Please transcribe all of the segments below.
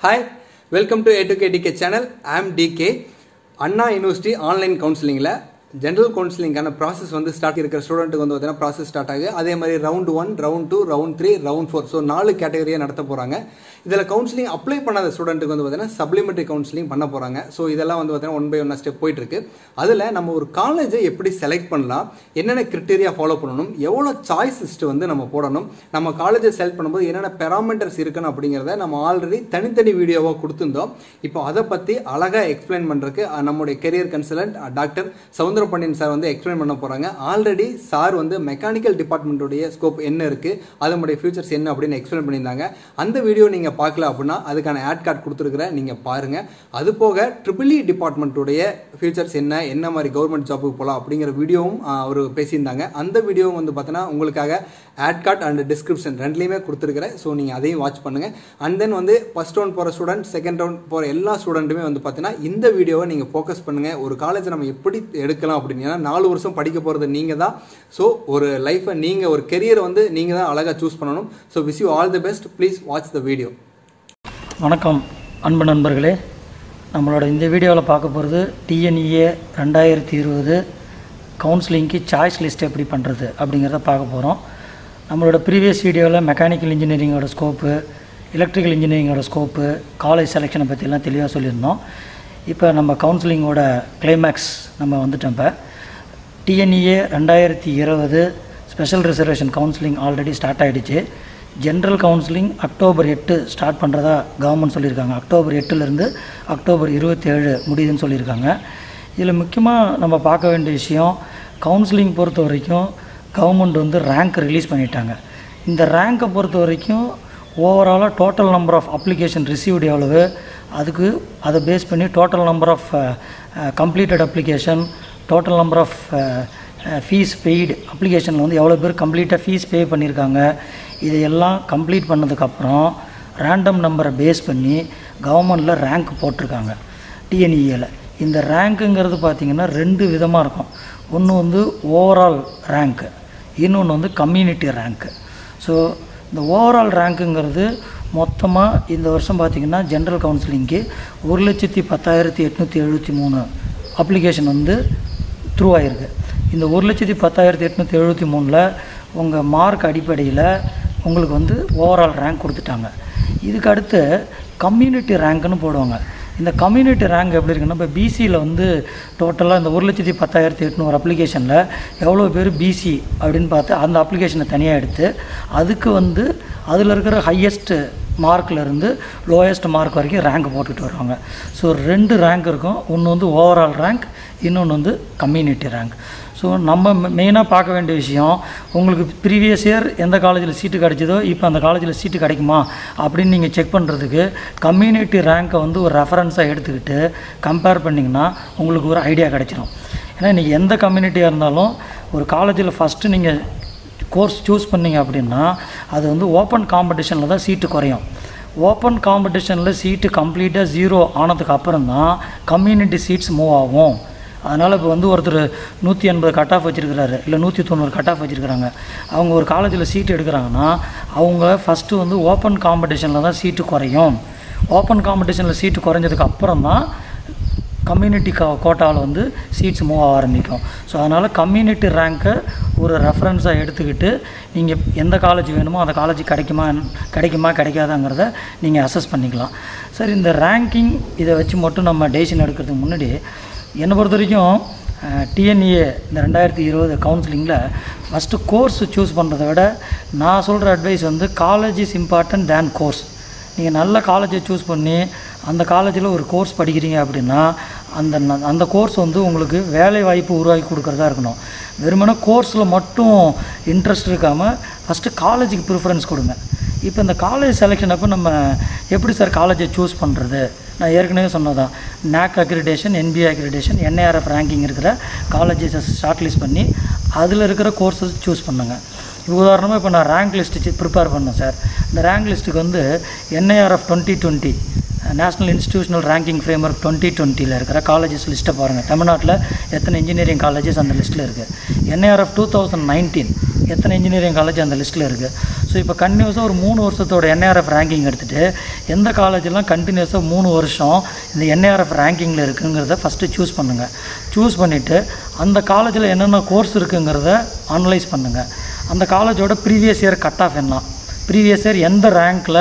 hi welcome to எட்டுகே TK channel I'm TK Anna university online கவுன்சிலிங்கில் general கவுன்சிலிங்கான process வந்து ஸ்டார்ட் இருக்கிற ஸ்டூடெண்ட்டுக்கு வந்து பார்த்தீங்கன்னா ப்ராசஸ் ஸ்டார்ட் ஆகுது அதே மாதிரி round one round two round three round four so நாலு கேட்டகரியாக நடத்த போகிறாங்க இதில் கவுன்சிலிங் அப்ளை பண்ணாத ஸ்டூடெண்ட்டுக்கு வந்து பார்த்தீங்கன்னா சப்ளிமெண்ட்ரி கவுன்சிலிங் பண்ண போகிறாங்க ஸோ இதெல்லாம் வந்து பார்த்தீங்கன்னா ஒன் பை ஒன் ஸ்டெப் போயிட்டு இருக்கு அதில் நம்ம ஒரு காலேஜை எப்படி செலக்ட் பண்ணலாம் என்னென்ன கிரிட்டீரியா ஃபாலோ பண்ணணும் எவ்வளோ சாய்ஸ் லிஸ்ட் வந்து நம்ம போடணும் நம்ம காலேஜை செலக்ட் பண்ணும்போது என்னென்ன பெராமீட்டர்ஸ் இருக்கணும் அப்படிங்கிறத நம்ம ஆல்ரெடி தனித்தனி வீடியோவாக கொடுத்துருந்தோம் இப்போ அதை பற்றி அழகாக எக்ஸ்பிளைன் பண்ணுறதுக்கு நம்முடைய career consultant doctor Soundarapandian sir வந்து எக்ஸ்பிளைன் பண்ண போகிறாங்க ஆல்ரெடி சார் வந்து மெக்கானிக்கல் டிபார்ட்மெண்ட்டுடைய ஸ்கோப் என்ன இருக்குது அதனுடைய ஃபியூச்சர்ஸ் என்ன அப்படின்னு எக்ஸ்பிளைன் பண்ணியிருந்தாங்க அந்த வீடியோ நீங்கள் பார்க்கல அப்படின்னா அதுக்கான ஆட் கார்டு கொடுத்துருக்குறேன் நீங்கள் பாருங்கள் அது போக ட்ரிபிள் இ டிபார்ட்மெண்ட்டுடைய ஃபியூச்சர்ஸ் என்ன என்ன மாதிரி கவர்மெண்ட் ஜாபுக்கு போகலாம் அப்படிங்கிற வீடியோவும் அவர் பேசியிருந்தாங்க அந்த வீடியோவும் வந்து பார்த்தீங்கன்னா உங்களுக்காக ஆட் கார்டு அண்ட் டிஸ்கிரிப்ஷன் ரெண்டுலேயுமே கொடுத்துருக்குறேன் ஸோ நீங்கள் அதையும் வாட்ச் பண்ணுங்கள் அண்ட் தென் வந்து ஃபஸ்ட் ரவுண்ட் போகிற ஸ்டூடெண்ட் செகண்ட் ரவுண்ட் போகிற எல்லா ஸ்டூடெண்ட்டுமே வந்து பார்த்தீங்கன்னா இந்த வீடியோவை நீங்கள் ஃபோக்கஸ் பண்ணுங்கள் ஒரு காலேஜை நம்ம எப்படி எடுக்கலாம் அப்படின்னு ஏன்னா நாலு வருஷம் படிக்க போகிறது நீங்கள் தான் ஸோ ஒரு லைஃப்பை நீங்கள் ஒரு கெரியரை வந்து நீங்கள் தான் அழகாக சூஸ் பண்ணணும் so wish you all the best please watch the video வணக்கம் அன்பு நண்பர்களே நம்மளோட இந்த வீடியோவில் பார்க்க போகிறது டிஎன்இஏ ரெண்டாயிரத்தி இருபது கவுன்சிலிங்க்கு சாய்ஸ் லிஸ்ட் எப்படி பண்ணுறது அப்படிங்கிறத பார்க்க போகிறோம் நம்மளோட ப்ரீவியஸ் வீடியோவில் மெக்கானிக்கல் இன்ஜினியரிங்கோட ஸ்கோப்பு எலக்ட்ரிக்கல் இன்ஜினியரிங்கோட ஸ்கோப்பு காலேஜ் செலெக்ஷனை பற்றிலாம் தெளிவாக சொல்லியிருந்தோம் இப்போ நம்ம கவுன்சிலிங்கோட கிளைமேக்ஸ் நம்ம வந்துட்டோம் இப்போ டிஎன்இஏ ரெண்டாயிரத்தி இருபது special reservation counselling already start ஆகிடுச்சு ஜென்ரல் கவுன்சிலிங் அக்டோபர் எட்டு ஸ்டார்ட் பண்ணுறதா கவர்மெண்ட் சொல்லியிருக்காங்க அக்டோபர் எட்டுலேருந்து அக்டோபர் இருபத்தேழு முடியுதுன்னு சொல்லியிருக்காங்க இதில் முக்கியமாக நம்ம பார்க்க வேண்டிய விஷயம் கவுன்சிலிங் பொறுத்த வரைக்கும் கவர்மெண்ட் வந்து ரேங்க் ரிலீஸ் பண்ணிட்டாங்க இந்த ரேங்க்கை பொறுத்த வரைக்கும் ஓவராலாக total number of application received எவ்வளவு அதுக்கு அதை பேஸ் பண்ணி total number of completed application total number of fees paid அப்ளிகேஷனில் வந்து எவ்வளோ பேர் கம்ப்ளீட்டாக ஃபீஸ் பே பண்ணியிருக்காங்க இதையெல்லாம் கம்ப்ளீட் பண்ணதுக்கப்புறம் ரேண்டம் நம்பரை பேஸ் பண்ணி கவர்மெண்டில் ரேங்க் போட்டிருக்காங்க டிஎன்இஏல இந்த ரேங்க்குங்கிறது பார்த்திங்கன்னா ரெண்டு விதமாக இருக்கும் ஒன்று வந்து ஓவரால் ரேங்க்கு இன்னொன்று வந்து கம்யூனிட்டி ரேங்க்கு ஸோ இந்த ஓவரால் ரேங்க்குங்கிறது மொத்தமாக இந்த வருஷம் பார்த்திங்கன்னா ஜென்ரல் கவுன்சிலிங்க்கு ஒரு லட்சத்தி பத்தாயிரத்தி எட்நூற்றி எழுபத்தி மூணு அப்ளிகேஷன் வந்து த்ரூ ஆகிருக்கு இந்த ஒரு லட்சத்தி பத்தாயிரத்தி எட்நூற்றி எழுபத்தி மூணில் உங்கள் மார்க் அடிப்படையில் உங்களுக்கு வந்து ஓவரால் ரேங்க் கொடுத்துட்டாங்க இதுக்கு அடுத்து கம்யூனிட்டி ரேங்க்னு போடுவாங்க இந்த கம்யூனிட்டி ரேங்க் எப்படி இருக்குன்னா இப்போ பிசியில் வந்து டோட்டலாக இந்த ஒரு லட்சத்தி பத்தாயிரத்தி எட்நூறு அப்ளிகேஷனில் எவ்வளோ பேர் பிசி அப்படின்னு பார்த்து அந்த அப்ளிகேஷனை தனியாக எடுத்து அதுக்கு வந்து அதில் இருக்கிற ஹையஸ்ட்டு மார்க்லேருந்து லோயஸ்ட் மார்க் வரைக்கும் ரேங்க் போட்டுட்டு வருவாங்க ஸோ ரெண்டு ரேங்க் இருக்கும் ஒன்று வந்து ஓவரால் ரேங்க் இன்னொன்று வந்து கம்யூனிட்டி ரேங்க் ஸோ நம்ம மெயினாக பார்க்க வேண்டிய விஷயம் உங்களுக்கு ப்ரீவியஸ் இயர் எந்த காலேஜில் சீட்டு கிடைச்சதோ இப்போ அந்த காலேஜில் சீட்டு கிடைக்குமா அப்படின்னு நீங்கள் செக் பண்ணுறதுக்கு கம்யூனிட்டி ரேங்க்கை வந்து ஒரு ரெஃபரன்ஸாக எடுத்துக்கிட்டு கம்பேர் பண்ணிங்கன்னா உங்களுக்கு ஒரு ஐடியா கிடைச்சிடும் ஏன்னா இன்றைக்கி எந்த கம்யூனிட்டியாக இருந்தாலும் ஒரு காலேஜில் ஃபஸ்ட்டு நீங்கள் கோர்ஸ் சூஸ் பண்ணிங்க அப்படின்னா அது வந்து ஓப்பன் காம்படிஷனில் தான் சீட்டு குறையும் ஓப்பன் காம்படிஷனில் சீட்டு கம்ப்ளீட்டாக ஜீரோ ஆனதுக்கு அப்புறம் தான் கம்யூனிட்டி சீட்ஸ் மூவ் ஆகும் அதனால் இப்போ வந்து ஒருத்தர் நூற்றி எண்பது கட் ஆஃப் வச்சுருக்கிறாரு இல்லை நூற்றி தொண்ணூறு கட் ஆஃப் வச்சுருக்கிறாங்க அவங்க ஒரு காலேஜில் சீட்டு எடுக்கிறாங்கன்னா அவங்க ஃபஸ்ட்டு வந்து ஓப்பன் காம்படிஷனில் தான் சீட்டு குறையும் ஓப்பன் காம்படிஷனில் சீட்டு குறைஞ்சதுக்கு அப்புறம் தான் கம்யூனிட்டி கா கோட்டாவில் வந்து சீட்ஸ் மூவ் ஆக ஆரம்பிக்கும் ஸோ அதனால் கம்யூனிட்டி ரேங்க்கை ஒரு ரெஃபரன்ஸாக எடுத்துக்கிட்டு நீங்கள் எந்த காலேஜ் வேணுமோ அந்த காலேஜ் கிடைக்குமா கிடைக்குமா கிடைக்காதாங்கிறத நீங்கள் அசஸ் பண்ணிக்கலாம் சார் இந்த ரேங்கிங் இதை வச்சு மட்டும் நம்ம டெசிஷன் எடுக்கிறதுக்கு முன்னாடி என்னை பொறுத்த வரைக்கும் டிஎன்ஏ இந்த ரெண்டாயிரத்தி இருபது கவுன்சிலிங்கில் ஃபஸ்ட்டு கோர்ஸ் சூஸ் பண்ணுறத விட நான் சொல்கிற அட்வைஸ் வந்து college is important than course நீங்கள் நல்ல காலேஜை சூஸ் பண்ணி அந்த காலேஜில் ஒரு கோர்ஸ் படிக்கிறீங்க அப்படின்னா அந்த அந்த கோர்ஸ் வந்து உங்களுக்கு வேலை வாய்ப்பு உருவாக்கி கொடுக்குறதா இருக்கணும் வெறுமனே கோர்ஸில் மட்டும் இன்ட்ரெஸ்ட் இருக்காமல் ஃபஸ்ட்டு காலேஜுக்கு ப்ரிஃபரன்ஸ் கொடுங்க இப்போ இந்த காலேஜ் செலெக்ஷன் அப்போ நம்ம எப்படி சார் காலேஜை சூஸ் பண்ணுறது நான் ஏற்கனவே சொன்னதான் NAAC accreditation NBA accreditation NARF ranking இருக்கிற காலேஜஸை ஷார்ட் லிஸ்ட் பண்ணி அதில் இருக்கிற கோர்ஸஸ் சூஸ் பண்ணுங்கள் இப்போ உதாரணமாக இப்போ நான் ரேங்க் லிஸ்ட்டு ப்ரிப்பேர் பண்ணேன் சார் இந்த ரேங்க் லிஸ்ட்டுக்கு வந்து NIRF twenty twenty national institutional ranking framework twenty டுவெண்ட்டியில் இருக்கிற காலேஜஸ் லிஸ்ட்டை பாருங்கள் தமிழ்நாட்டில் எத்தனை இன்ஜினியரிங் காலேஜஸ் அந்த லிஸ்ட்டில் இருக்குது என்ஏஆர்எஃப் டூ தௌசண்ட் நைன்டீன் எத்தனை இன்ஜினியரிங் காலேஜ் அந்த லிஸ்ட்டில் இருக்குது ஸோ இப்போ கண்டினியூஸாக ஒரு மூணு வருஷத்தோட என்ஏஆர்எஃப் ரேங்கிங் எடுத்துகிட்டு எந்த காலேஜெல்லாம் கண்டினியூஸாக மூணு வருஷம் இந்த என்ஏஆர்எஃப் ரேங்கிங்கில் இருக்குங்கிறத ஃபஸ்ட்டு சூஸ் பண்ணுங்கள் சூஸ் பண்ணிவிட்டு அந்த காலேஜில் என்னென்ன கோர்ஸ் இருக்குங்கிறத அனலைஸ் பண்ணுங்கள் அந்த காலேஜோட ப்ரீவியஸ் இயர் கட் ஆஃப் என்ன ப்ரீவியஸ் இயர் எந்த ரேங்க்கில்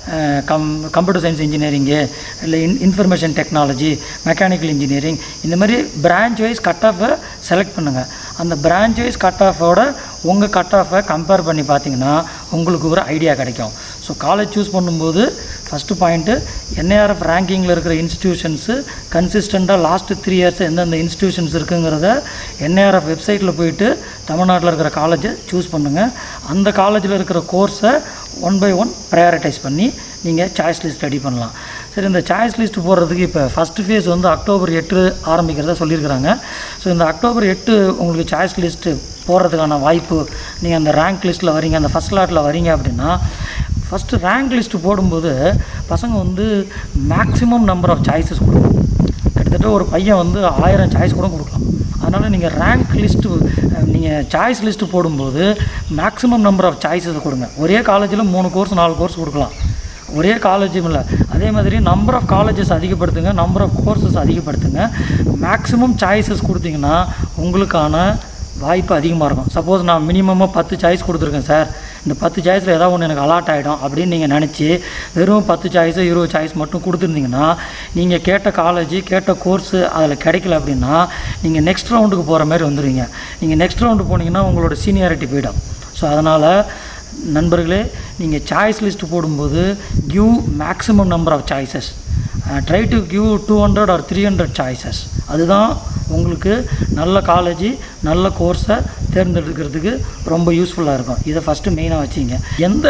கம் கம்ப்யூட்டர் சயின்ஸ் இன்ஜினியரிங்கு இல்லை in information technology mechanical engineering இந்த மாதிரி பிரான்ச் வைஸ் கட் ஆஃபை செலக்ட் பண்ணுங்கள் அந்த பிரான்ச் வைஸ் கட் ஆஃபோட உங்கள் கட் ஆஃபை கம்பேர் பண்ணி பார்த்தீங்கன்னா உங்களுக்கு ஒரு ஐடியா கிடைக்கும் ஸோ காலேஜ் சூஸ் பண்ணும்போது ஃபஸ்ட்டு பாயிண்ட்டு என்ஏஆர்எஃப் ரேங்கிங்கில் இருக்கிற இன்ஸ்டிடியூஷன்ஸு கன்சிஸ்டண்ட்டாக லாஸ்ட்டு த்ரீ இயர்ஸ் எந்தெந்த இன்ஸ்டிடியூஷன்ஸ் இருக்குங்கிறத என்ஏஆர்எஃப் வெப்சைட்டில் போயிட்டு தமிழ்நாட்டில் இருக்கிற காலேஜை சூஸ் பண்ணுங்கள் அந்த காலேஜில் இருக்கிற கோர்ஸை ஒன் பை ஒன் ப்ரையாரிட்டைஸ் பண்ணி நீங்கள் சாய்ஸ் லிஸ்ட் ரெடி பண்ணலாம் சரி இந்த சாய்ஸ் லிஸ்ட் போடுறதுக்கு இப்போ ஃபஸ்ட்டு ஃபேஸ் வந்து அக்டோபர் எட்டு ஆரம்பிக்கிறதா சொல்லியிருக்கிறாங்க ஸோ இந்த அக்டோபர் எட்டு உங்களுக்கு சாய்ஸ் லிஸ்ட்டு போடுறதுக்கான வாய்ப்பு நீங்கள் அந்த ரேங்க் லிஸ்ட்டில் வரீங்க அந்த ஃபஸ்ட் லாட்டில் வரீங்க அப்படின்னா ஃபஸ்ட்டு ரேங்க் லிஸ்ட்டு போடும்போது பசங்க வந்து மேக்ஸிமம் நம்பர் ஆஃப் சாய்ஸஸ் கொடுக்கும் கிட்டத்தட்ட ஒரு பையன் வந்து ஆயிரம் சாய்ஸ் கூட கொடுக்கலாம் அதனால் நீங்கள் ரேங்க் லிஸ்ட்டு நீங்கள் சாய்ஸ் லிஸ்ட்டு போடும்போது மேக்ஸிமம் நம்பர் ஆஃப் சாய்ஸஸ் கொடுங்க ஒரே காலேஜில் மூணு கோர்ஸ் நாலு கோர்ஸ் கொடுக்கலாம் ஒரே காலேஜும் இல்லை அதே மாதிரி நம்பர் ஆஃப் காலேஜஸ் அதிகப்படுத்துங்க நம்பர் ஆஃப் கோர்சஸ் அதிகப்படுத்துங்க மேக்ஸிமம் சாய்ஸஸ் கொடுத்தீங்கன்னா உங்களுக்கான வாய்ப்பு அதிகமாக இருக்கும் சப்போஸ் நான் மினிமமாக பத்து சாய்ஸ் கொடுத்துருக்கேன் சார் இந்த பத்து சாய்ஸில் ஏதாவது ஒன்று எனக்கு அலாட் ஆகிடும் அப்படின்னு நீங்கள் நினச்சி வெறும் பத்து சாய்ஸோ இருபது சாய்ஸ் மட்டும் கொடுத்துருந்தீங்கன்னா நீங்கள் கேட்ட காலேஜ் கேட்ட கோர்ஸு அதில் கிடைக்கல அப்படின்னா நீங்கள் நெக்ஸ்ட் ரவுண்டுக்கு போகிற மாதிரி வந்துடுவீங்க நீங்கள் நெக்ஸ்ட் ரவுண்டு போனீங்கன்னா உங்களோட சீனியாரிட்டி போயிடும் ஸோ அதனால் நண்பர்களே நீங்கள் சாய்ஸ் லிஸ்ட் போடும்போது give maximum number of choices try to give two hundred or three hundred choices அதுதான் உங்களுக்கு நல்ல காலேஜ் நல்ல கோர்ஸை தேர்ந்தெடுக்கிறதுக்கு ரொம்ப யூஸ்ஃபுல்லாக இருக்கும் இதை ஃபஸ்ட்டு மெயினாக வச்சிங்க எந்த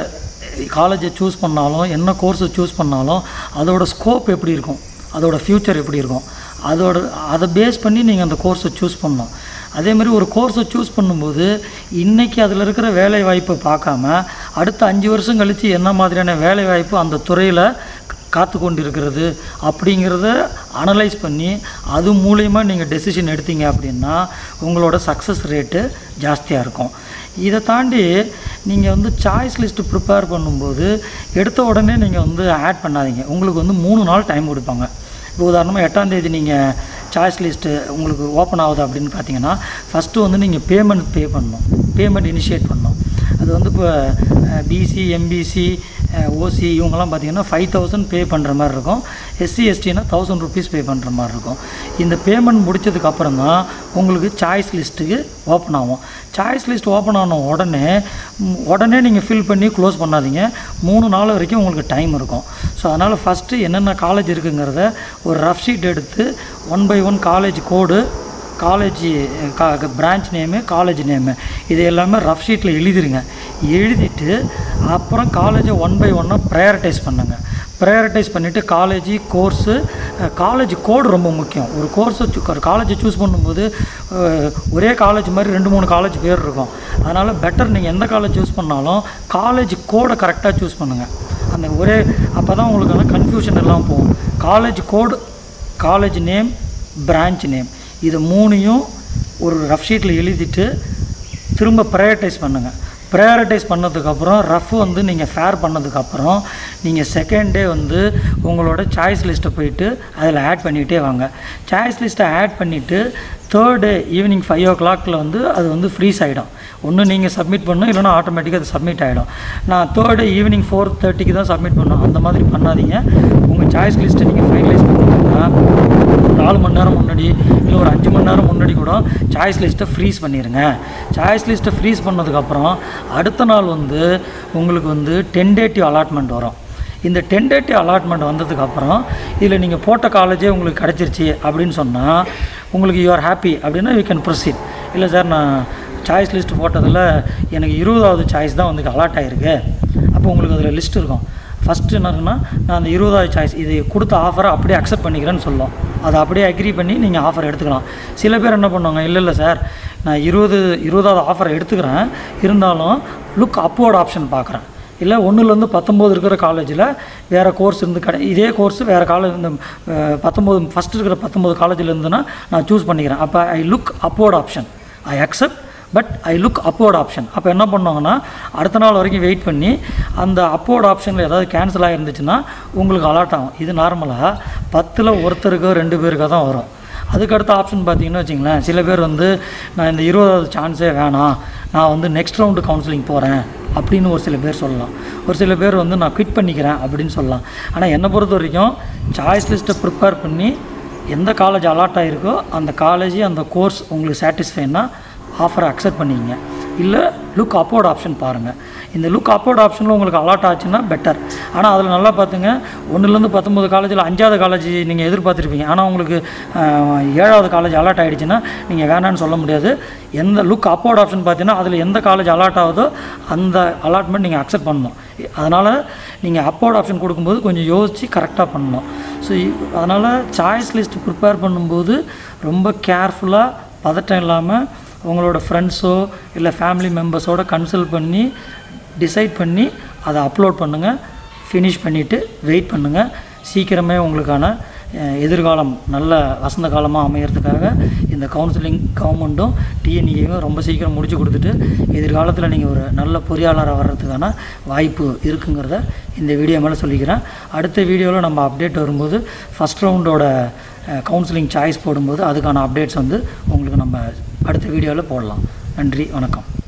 காலேஜை சூஸ் பண்ணாலும் என்ன கோர்ஸை சூஸ் பண்ணாலும் அதோட ஸ்கோப் எப்படி இருக்கும் அதோட ஃப்யூச்சர் எப்படி இருக்கும் அதோட அதை பேஸ் பண்ணி நீங்கள் அந்த கோர்ஸை சூஸ் பண்ணணும் அதே மாதிரி ஒரு கோர்ஸை சூஸ் பண்ணும்போது இன்றைக்கி அதில் இருக்கிற வேலை வாய்ப்பை பார்க்காம அடுத்த அஞ்சு வருஷம் கழித்து என்ன மாதிரியான வேலை வாய்ப்பு அந்த துறையில் காத்து கொண்டு இருக்கிறது அப்படிங்கிறத அனலைஸ் பண்ணி அது மூலயமா நீங்கள் டெசிஷன் எடுத்தீங்க அப்படின்னா உங்களோட சக்ஸஸ் ரேட்டு ஜாஸ்தியாக இருக்கும் இதை தாண்டி நீங்கள் வந்து சாய்ஸ் லிஸ்ட்டு ப்ரிப்பேர் பண்ணும்போது எடுத்த உடனே நீங்கள் வந்து ஆட் பண்ணாதீங்க உங்களுக்கு வந்து மூணு நாள் டைம் கொடுப்பாங்க இப்போ உதாரணமாக எட்டாம் தேதி நீங்கள் சாய்ஸ் லிஸ்ட்டு உங்களுக்கு ஓப்பன் ஆகுது அப்படின்னு பார்த்தீங்கன்னா ஃபஸ்ட்டு வந்து நீங்கள் பேமெண்ட் பே பண்ணணும் பேமெண்ட் இனிஷியேட் பண்ணணும் அது வந்து இப்போ பிசி எம்பிசி ஓசி இவங்கெல்லாம் பார்த்தீங்கன்னா ஃபைவ் தௌசண்ட் பே பண்ணுற மாதிரி இருக்கும் எஸ்சி எஸ்டினா தௌசண்ட் ருபீஸ் பே பண்ணுற மாதிரி இருக்கும் இந்த பேமெண்ட் முடிச்சதுக்கப்புறம் தான் உங்களுக்கு சாய்ஸ் லிஸ்ட்டுக்கு ஓப்பன் ஆகும் சாய்ஸ் லிஸ்ட் ஓப்பன் ஆன உடனே ம், உடனே நீங்கள் ஃபில் பண்ணி க்ளோஸ் பண்ணாதீங்க மூணு நாள் வரைக்கும் உங்களுக்கு டைம் இருக்கும் ஸோ அதனால் ஃபஸ்ட்டு என்னென்ன காலேஜ் இருக்குங்கிறத ஒரு ரஃப் ஷீட் எடுத்து one by one college code college கா பிரான்ச் நேமு காலேஜ் நேமு இது எல்லாமே ரஃப் ஷீட்டில் எழுதிருங்க எழுதிட்டு அப்புறம் காலேஜை ஒன் பை ஒன்னாக ப்ரையாரிட்டைஸ் பண்ணுங்க ப்ரையாரிட்டைஸ் பண்ணிவிட்டு காலேஜ் கோர்ஸு காலேஜ் கோடு ரொம்ப முக்கியம் ஒரு கோர்ஸை ஒரு காலேஜை சூஸ் பண்ணும்போது அஹ், ஒரே காலேஜ் மாதிரி ரெண்டு மூணு காலேஜ் பேர் இருக்கும் அதனால் பெட்டர் நீங்கள் எந்த காலேஜ் சூஸ் பண்ணாலும் காலேஜ் கோடை கரெக்டாக சூஸ் பண்ணுங்கள் அந்த ஒரே அப்போ தான் உங்களுக்கான கன்ஃபியூஷன் எல்லாம் போகும் college code college name branch name இது மூணையும் ஒரு ரஃப் ஷீட்டில் எழுதிட்டு திரும்ப ப்ரையாரிட்டைஸ் பண்ணுங்கள் ப்ரையாரிட்டைஸ் பண்ணதுக்கப்புறம் ரஃப் வந்து நீங்கள் ஃபேர் பண்ணதுக்கப்புறம் நீங்கள் செகண்ட் டே வந்து உங்களோட சாய்ஸ் லிஸ்ட்டை போயிட்டு அதில் ஆட் பண்ணிகிட்டே வாங்க சாய்ஸ் லிஸ்ட்டை ஆட் பண்ணிவிட்டு தேர்ட் டே ஈவினிங் ஃபைவ் ஓ கிளாக்கில் வந்து அது வந்து ஃப்ரீஸ் ஆகிடும் ஒன்று நீங்கள் சப்மிட் பண்ணணும் இல்லைனா ஆட்டோமேட்டிக்காக அது சப்மிட் ஆகிடும் நான் தேர்டு ஈவினிங் ஃபோர் தேர்ட்டிக்கு தான் சப்மிட் பண்ணணும் அந்த மாதிரி பண்ணாதீங்க உங்கள் சாய்ஸ் லிஸ்ட்டை நீங்கள் ஃபைனலைஸ் பண்ணிட்டீங்கன்னா ஒரு நாலு மணி நேரம் முன்னாடி இல்லை ஒரு அஞ்சு மணி நேரம் முன்னாடி கூட சாய்ஸ் லிஸ்ட்டை ஃப்ரீஸ் பண்ணிடுங்க சாய்ஸ் லிஸ்ட்டை ஃப்ரீஸ் பண்ணதுக்கப்புறம் அடுத்த நாள் வந்து உங்களுக்கு வந்து டென்டேட்டிவ் அலாட்மெண்ட் வரும் இந்த டென்டேட்டிவ் அலாட்மெண்ட் வந்ததுக்கப்புறம் இதில் நீங்கள் போட்ட காலேஜே உங்களுக்கு கிடச்சிருச்சு அப்படின்னு சொன்னால் உங்களுக்கு யூ ஆர் ஹாப்பி அப்படின்னா யூ கேன் ப்ரொசீட் இல்லை சார் நான் சாய்ஸ் லிஸ்ட் போட்டதில் எனக்கு இருபதாவது சாய்ஸ் தான் வந்து அலாட் ஆகிருக்கு அப்போ உங்களுக்கு அதில் லிஸ்ட் இருக்கும் ஃபஸ்ட்டு என்ன இருக்குன்னா நான் அந்த இருபதாவது சாய்ஸ் இது கொடுத்த ஆஃபரை அப்படியே அக்செப்ட் பண்ணிக்கிறேன்னு சொல்லும் அதை அப்படியே அக்ரி பண்ணி நீங்கள் ஆஃபர் எடுத்துக்கலாம் சில பேர் என்ன பண்ணுவாங்க இல்லை இல்லை சார் நான் இருபது இருபதாவது ஆஃபரை எடுத்துக்கிறேன் இருந்தாலும் லுக் அப்வோர்ட் ஆப்ஷன் பார்க்குறேன் இல்லை ஒன்றுலேருந்து பத்தொம்போது இருக்கிற காலேஜில் வேறு கோர்ஸ் இருந்து கடை இதே கோர்ஸ் வேறு காலேஜ் இந்த அஹ், பத்தொம்போது ஃபஸ்ட்டு இருக்கிற பத்தொம்போது காலேஜில் இருந்துன்னா நான் சூஸ் பண்ணிக்கிறேன் அப்போ I look upward option I accept but I look upward option அப்போ என்ன பண்ணுவாங்கன்னா அடுத்த நாள் வரைக்கும் வெயிட் பண்ணி அந்த அப்போர்ட் ஆப்ஷனில் ஏதாவது கேன்சல் ஆகிருந்துச்சுன்னா உங்களுக்கு அலாட் ஆகும் இது நார்மலாக பத்தில் ஒருத்தருக்கோ ரெண்டு பேருக்கோ தான் வரும் அதுக்கடுத்த ஆப்ஷன் பார்த்தீங்கன்னா வச்சிங்களேன் சில பேர் வந்து நான் இந்த இருபதாவது சான்ஸே வேணாம் நான் வந்து நெக்ஸ்ட் ரவுண்டு கவுன்சிலிங் போகிறேன் அப்படின்னு ஒரு சில பேர் சொல்லலாம் ஒரு சில பேர் வந்து நான் குவிட் பண்ணிக்கிறேன் அப்படின்னு சொல்லலாம் ஆனால் என்னை பொறுத்த வரைக்கும் சாய்ஸ் லிஸ்ட்டை ப்ரிப்பேர் பண்ணி எந்த காலேஜ் அலாட் ஆகிருக்கோ அந்த காலேஜ் அந்த கோர்ஸ் உங்களுக்கு சாட்டிஸ்ஃபைன்னா ஆஃபரை அக்செப்ட் பண்ணிங்க இல்லை லுக் அப்போர்ட் ஆப்ஷன் பாருங்கள் இந்த லுக் அப்போர்ட் ஆப்ஷனில் உங்களுக்கு அலாட் ஆச்சுன்னா பெட்டர் ஆனால் அதில் நல்லா பார்த்துங்க ஒன்றுலேருந்து பத்தொம்பது காலேஜில் அஞ்சாவது காலேஜ் நீங்கள் எதிர்பார்த்துருப்பீங்க ஆனால் உங்களுக்கு ஆஹ், ஏழாவது காலேஜ் அலாட் ஆகிடுச்சுன்னா நீங்கள் வேணான்னு சொல்ல முடியாது எந்த லுக் அப்போர்ட் ஆப்ஷன் பார்த்தீங்கன்னா அதில் எந்த காலேஜ் அலாட் ஆகுதோ அந்த அலாட்மெண்ட் நீங்கள் அக்செப்ட் பண்ணணும் அதனால் நீங்கள் அப்போர்ட் ஆப்ஷன் கொடுக்கும்போது கொஞ்சம் யோசித்து கரெக்டாக பண்ணணும் ஸோ அதனால் சாய்ஸ் லிஸ்ட் ப்ரிப்பேர் பண்ணும்போது ரொம்ப கேர்ஃபுல்லாக பதட்டம் இல்லாமல் உங்களோட ஃப்ரெண்ட்ஸோ இல்லை ஃபேமிலி மெம்பர்ஸோட கன்சல்ட் பண்ணி டிசைட் பண்ணி அதை அப்லோட் பண்ணுங்கள் ஃபினிஷ் பண்ணிவிட்டு வெயிட் பண்ணுங்கள் சீக்கிரமே உங்களுக்கான அஹ், எதிர்காலம் நல்ல வசந்த காலமாக அமையறதுக்காக இந்த கவுன்சிலிங் கவர்மெண்ட்டும் டிஎன்இயும் ரொம்ப சீக்கிரம் முடிச்சு கொடுத்துட்டு எதிர்காலத்தில் நீங்கள் ஒரு நல்ல பொறியாளராக வர்றதுக்கான வாய்ப்பு இருக்குங்கிறத இந்த வீடியோ மேலே சொல்லிக்கிறேன் அடுத்த வீடியோவில் நம்ம அப்டேட் வரும்போது ஃபஸ்ட் ரவுண்டோட கவுன்சிலிங் சாய்ஸ் போடும்போது அதுக்கான அப்டேட்ஸ் வந்து உங்களுக்கு நம்ம அடுத்த வீடியோவில் போடலாம் நன்றி வணக்கம்